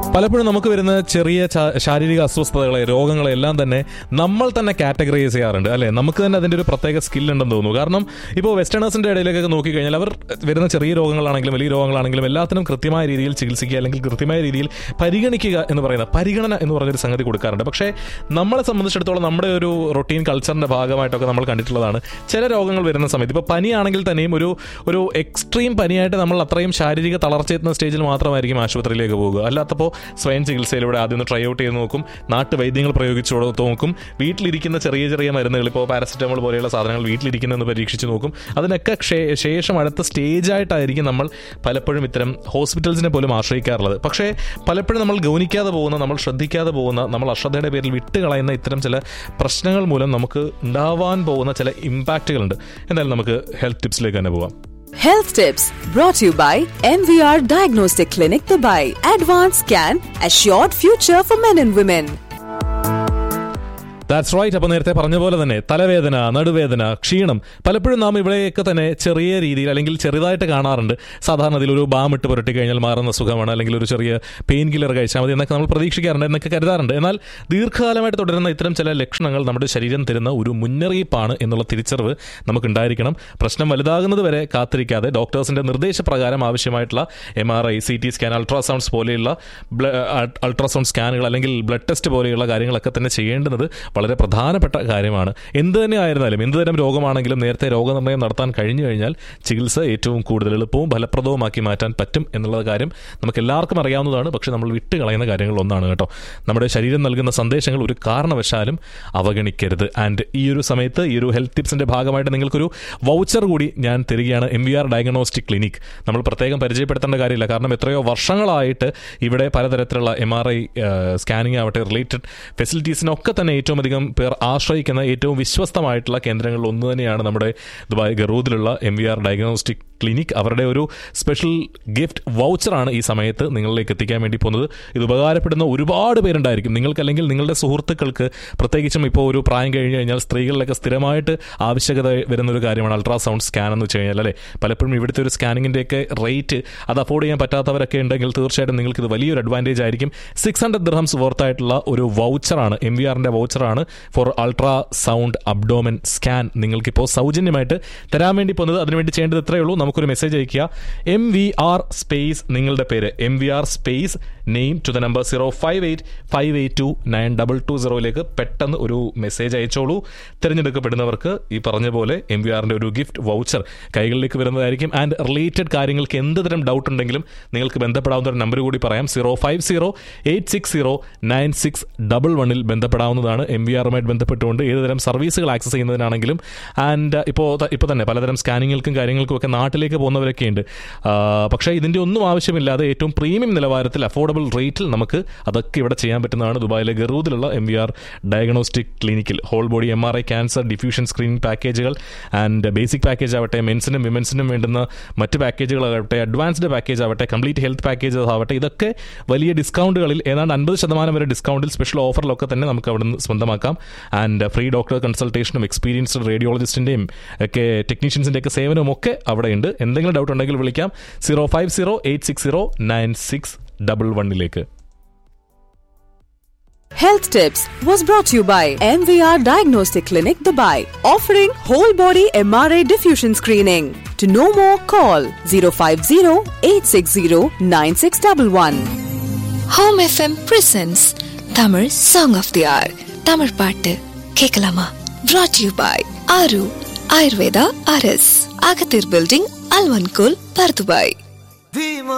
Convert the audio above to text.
പലപ്പോഴും നമുക്ക് വരുന്ന ചെറിയ ചാ- ശാരീരിക അസ്വസ്ഥതകളെ രോഗങ്ങളെ എല്ലാം തന്നെ നമ്മൾ തന്നെ കാറ്റഗറൈസ് ചെയ്യാറുണ്ട് അല്ലെ നമുക്ക് തന്നെ അതിന്റെ ഒരു പ്രത്യേക സ്കിൽ ഉണ്ടെന്ന് തോന്നുന്നു കാരണം ഇപ്പോൾ വെസ്റ്റേണേഴ്സിന്റെ ഇടയിലേക്കൊക്കെ നോക്കിക്കഴിഞ്ഞാൽ അവർ വരുന്ന ചെറിയ രോഗങ്ങളാണെങ്കിലും വലിയ രോഗങ്ങളാണെങ്കിലും എല്ലാത്തിനും കൃത്യമായ രീതിയിൽ ചികിത്സിക്കുക അല്ലെങ്കിൽ കൃത്യമായ രീതിയിൽ പരിഗണിക്കുക എന്ന് പറയുന്ന പരിഗണന എന്ന് പറഞ്ഞൊരു സംഗതി കൊടുക്കാറുണ്ട് പക്ഷേ നമ്മളെ സംബന്ധിച്ചിടത്തോളം നമ്മുടെ ഒരു റൊട്ടീൻ കൾച്ചറിന്റെ ഭാഗമായിട്ടൊക്കെ നമ്മൾ കണ്ടിട്ടുള്ളതാണ് ചില രോഗങ്ങൾ വരുന്ന സമയത്ത് ഇപ്പോൾ പനിയാണെങ്കിൽ തന്നെയും ഒരു ഒരു എക്സ്ട്രീം പനിയായിട്ട് നമ്മൾ അത്രയും ശാരീരിക തളർച്ച എത്തുന്ന സ്റ്റേജിൽ മാത്രമായിരിക്കും ആശുപത്രിയിലേക്ക് പോകുക അല്ലാത്തപ്പോൾ സ്വയം ചികിത്സയിലൂടെ ആദ്യം ഒന്ന് ട്രൈ ഔട്ട് ചെയ്ത് നോക്കും നാട്ടുവൈദ്യങ്ങൾ പ്രയോഗിച്ച് കൊടുത്ത് നോക്കും വീട്ടിലിരിക്കുന്ന ചെറിയ ചെറിയ മരുന്നുകൾ ഇപ്പോൾ പാരസെറ്റമോൾ പോലെയുള്ള സാധനങ്ങൾ വീട്ടിലിരിക്കുന്നതെന്ന് പരീക്ഷിച്ച് നോക്കും അതിനൊക്കെ ക്ഷേ- ശേഷം അടുത്ത സ്റ്റേജായിട്ടായിരിക്കും നമ്മൾ പലപ്പോഴും ഇത്തരം ഹോസ്പിറ്റൽസിനെ പോലും ആശ്രയിക്കാറുള്ളത് പക്ഷേ പലപ്പോഴും നമ്മൾ ഗൗനിക്കാതെ പോകുന്ന നമ്മൾ ശ്രദ്ധിക്കാതെ പോകുന്ന നമ്മൾ അശ്രദ്ധയുടെ പേരിൽ വിട്ടുകളയുന്ന ഇത്തരം ചില പ്രശ്നങ്ങൾ മൂലം നമുക്ക് ഉണ്ടാവാൻ പോകുന്ന ചില ഇമ്പാക്റ്റുകളുണ്ട് എന്തായാലും നമുക്ക് ഹെൽത്ത് ടിപ്സിലേക്ക് തന്നെ പോവാം Health Tips brought to you by MVR Diagnostic Clinic Dubai. Advanced Scan, Assured Future for Men and Women. That's right അപ്പോൾ നേരത്തെ പറഞ്ഞ പോലെ തന്നെ തലവേദന നടുവേദന ക്ഷീണം പലപ്പോഴും നാം ഇവിടെയൊക്കെ തന്നെ ചെറിയ രീതിയിൽ അല്ലെങ്കിൽ ചെറുതായിട്ട് കാണാറുണ്ട് സാധാരണ ഇതിൽ ഒരു ബാം ഇട്ട് പുരട്ടി കഴിഞ്ഞാൽ മാറുന്ന സുഖമാണ് അല്ലെങ്കിൽ ഒരു ചെറിയ പെയിൻ കില്ലർ കഴിച്ചാൽ മതി എന്നൊക്കെ നമ്മൾ പ്രതീക്ഷിക്കാറുണ്ട് എന്നൊക്കെ കരുതാറുണ്ട് എന്നാൽ ദീർഘകാലമായിട്ട് തുടരുന്ന ഇത്തരം ചില ലക്ഷണങ്ങൾ നമ്മുടെ ശരീരം തരുന്ന ഒരു മുന്നറിയിപ്പാണ് എന്നുള്ള തിരിച്ചറിവ് നമുക്കുണ്ടായിരിക്കണം പ്രശ്നം വലുതാകുന്നത് വരെ കാത്തിരിക്കാതെ ഡോക്ടേഴ്സിന്റെ നിർദ്ദേശപ്രകാരം ആവശ്യമായിട്ടുള്ള M R I C T scan ultrasounds പോലെയുള്ള അൾട്രാസൗണ്ട് സ്കാനുകൾ അല്ലെങ്കിൽ ബ്ലഡ് ടെസ്റ്റ് പോലെയുള്ള കാര്യങ്ങളൊക്കെ തന്നെ ചെയ്യേണ്ടുന്നത് വളരെ പ്രധാനപ്പെട്ട കാര്യമാണ് എന്ത് തന്നെ ആയിരുന്നാലും എന്ത് തരം രോഗമാണെങ്കിലും നേരത്തെ രോഗനിർണയം നടത്താൻ കഴിഞ്ഞു കഴിഞ്ഞാൽ ചികിത്സ ഏറ്റവും കൂടുതൽ എളുപ്പവും ഫലപ്രദവുമാക്കി മാറ്റാൻ പറ്റും എന്നുള്ള കാര്യം നമുക്ക് എല്ലാവർക്കും അറിയാവുന്നതാണ് പക്ഷെ നമ്മൾ വിട്ടുകളയുന്ന കാര്യങ്ങൾ ഒന്നാണ് കേട്ടോ നമ്മുടെ ശരീരം നൽകുന്ന സന്ദേശങ്ങൾ ഒരു കാരണവശാലും അവഗണിക്കരുത് ആൻഡ് ഈ ഒരു സമയത്ത് ഈ ഒരു ഹെൽത്ത് ടിപ്സിന്റെ ഭാഗമായിട്ട് നിങ്ങൾക്കൊരു വൗച്ചർ കൂടി ഞാൻ തരികയാണ് M V R diagnostic clinic നമ്മൾ പ്രത്യേകം പരിചയപ്പെടുത്തേണ്ട കാര്യമില്ല കാരണം എത്രയോ വർഷങ്ങളായിട്ട് ഇവിടെ പലതരത്തിലുള്ള എം ആർ ഐ സ്കാനിങ് ആവട്ടെ റിലേറ്റഡ് ഫെസിലിറ്റീസിനൊക്കെ തന്നെ ഏറ്റവും അധികം പേർ ആശ്രയിക്കുന്ന ഏറ്റവും വിശ്വസ്തമായിട്ടുള്ള കേന്ദ്രങ്ങളിൽ ഒന്ന് തന്നെയാണ് നമ്മുടെ ദുബായ് ഗറൂദിലുള്ള M V R diagnostic clinic അവരുടെ ഒരു സ്പെഷ്യൽ ഗിഫ്റ്റ് വൗച്ചറാണ് ഈ സമയത്ത് നിങ്ങളിലേക്ക് എത്തിക്കാൻ വേണ്ടി പോകുന്നത് ഇത് ഉപകാരപ്പെടുന്ന ഒരുപാട് പേരുണ്ടായിരിക്കും നിങ്ങൾക്ക് അല്ലെങ്കിൽ നിങ്ങളുടെ സുഹൃത്തുക്കൾക്ക് പ്രത്യേകിച്ചും ഇപ്പോൾ ഒരു പ്രായം കഴിഞ്ഞ് കഴിഞ്ഞാൽ സ്ത്രീകളിലൊക്കെ സ്ഥിരമായിട്ട് ആവശ്യകത വരുന്ന ഒരു കാര്യമാണ് അൾട്രാസൗണ്ട് സ്കാൻ എന്ന് വെച്ച് കഴിഞ്ഞാൽ അല്ലേ പലപ്പോഴും ഇവിടുത്തെ ഒരു സ്കാനിങ്ങിൻ്റെയൊക്കെ റേറ്റ് അത് അഫോർഡ് ചെയ്യാൻ പറ്റാത്തവരൊക്കെ ഉണ്ടെങ്കിൽ തീർച്ചയായിട്ടും നിങ്ങൾക്ക് ഇത് വലിയൊരു അഡ്വാൻറ്റേജ് ആയിരിക്കും സിക്സ് ഹൺഡ്രഡ് ദിർഹംസ് വർത്ത് ആയിട്ടുള്ള ഒരു വൗച്ചറാണ് എം വി ആറിൻ്റെ വൗച്ചറാണ് for ultrasound abdomen scan നിങ്ങൾക്കിപ്പോൾ സൗജന്യമായിട്ട് തരാൻ വേണ്ടി പോകുന്നത് അതിനുവേണ്ടി ചെയ്യേണ്ടത് ഇത്രയേ ഉള്ളൂ നമുക്കൊരു മെസ്സേജ് അയക്കുക എം വി ആർ സ്പേസ് നിങ്ങളുടെ പേര് M V R space name to the number zero five eight five eight two nine double two സീറോയിലേക്ക് പെട്ടെന്ന് ഒരു മെസ്സേജ് അയച്ചോളൂ തിരഞ്ഞെടുക്കപ്പെടുന്നവർക്ക് ഈ പറഞ്ഞ പോലെ എം വി ആറിൻ്റെ ഒരു ഗിഫ്റ്റ് വൗച്ചർ കൈകളിലേക്ക് വരുന്നതായിരിക്കും ആൻഡ് റിലേറ്റഡ് കാര്യങ്ങൾക്ക് എന്ത് തരം ഡൗട്ട് ഉണ്ടെങ്കിലും നിങ്ങൾക്ക് ബന്ധപ്പെടാവുന്ന ഒരു നമ്പർ കൂടി പറയാം zero five zero eight six zero nine six double വണ്ണിൽ ബന്ധപ്പെടാവുന്നതാണ് എം വി ആറുമായിട്ട് ബന്ധപ്പെട്ടുകൊണ്ട് ഏതുതരം സർവീസുകൾ ആക്സസ് ചെയ്യുന്നതിനാണെങ്കിലും ആൻഡ് ഇപ്പോൾ ഇപ്പോൾ തന്നെ പലതരം സ്കാനിങ്ങുകൾക്കും കാര്യങ്ങൾക്കും ഒക്കെ നാട്ടിലേക്ക് പോകുന്നവരൊക്കെ ഉണ്ട് ആ, പക്ഷേ ഇതിൻ്റെ ഒന്നും ആവശ്യമില്ലാതെ ഏറ്റവും പ്രീമിയം നിലവാരത്തിൽ അഫോർഡബിൾ റേറ്റിൽ നമുക്ക് അതൊക്കെ ഇവിടെ ചെയ്യാൻ പറ്റുന്നതാണ് ദുബായിലെ ഗറൂദിലുള്ള എം വി ആർ ഡയഗ്നോസ്റ്റിക് ക്ലിനിക്കിൽ whole body M R I cancer diffusion screening പാക്കേജുകൾ ആൻഡ് ബേസിക് പാക്കേജ് ആവട്ടെ മെൻസിനും വിമൻസിനും വേണ്ടുന്ന മറ്റ് പാക്കേജുകളാവട്ടെ അഡ്വാൻസ്ഡ് പാക്കേജ് ആവട്ടെ കംപ്ലീറ്റ് ഹെൽത്ത് പാക്കേജസ് ആവട്ടെ ഇതൊക്കെ വലിയ ഡിസ്കൗണ്ടുകളിൽ ഏതാണ്ട് അൻപത് ശതമാനം വരെ ഡിസ്കൗണ്ടിൽ സ്പെഷ്യൽ ഓഫറിലൊക്കെ തന്നെ നമുക്ക് അവിടെ നിന്ന് സ്വന്തമാക്കാം ആൻഡ് ഫ്രീ ഡോക്ടർ കൺസൾട്ടേഷനും എക്സ്പീരിയൻസ്ഡ് റേഡിയോളജിസ്റ്റിൻ്റെയും ഒക്കെ ടെക്നീഷ്യൻസിൻ്റെ ഒക്കെ സേവനവും ഒക്കെ അവിടെ ഉണ്ട് എന്തെങ്കിലും ഡൗട്ട് ഉണ്ടെങ്കിൽ വിളിക്കാം zero five zero eight six zero nine six double വണ്ണിലേക്ക് Health Tips was brought to you by MVR Diagnostic Clinic Dubai, offering whole body MRI diffusion screening. To know more, call 050 860 9611. Home FM presents Tamil song of the hour Tamil பாட்டு கேட்கலாமா brought you by ஆரு ஆயுர்வேதா அரஸ் அகத்தீர் building அல்வன்கோல் Bur Dubai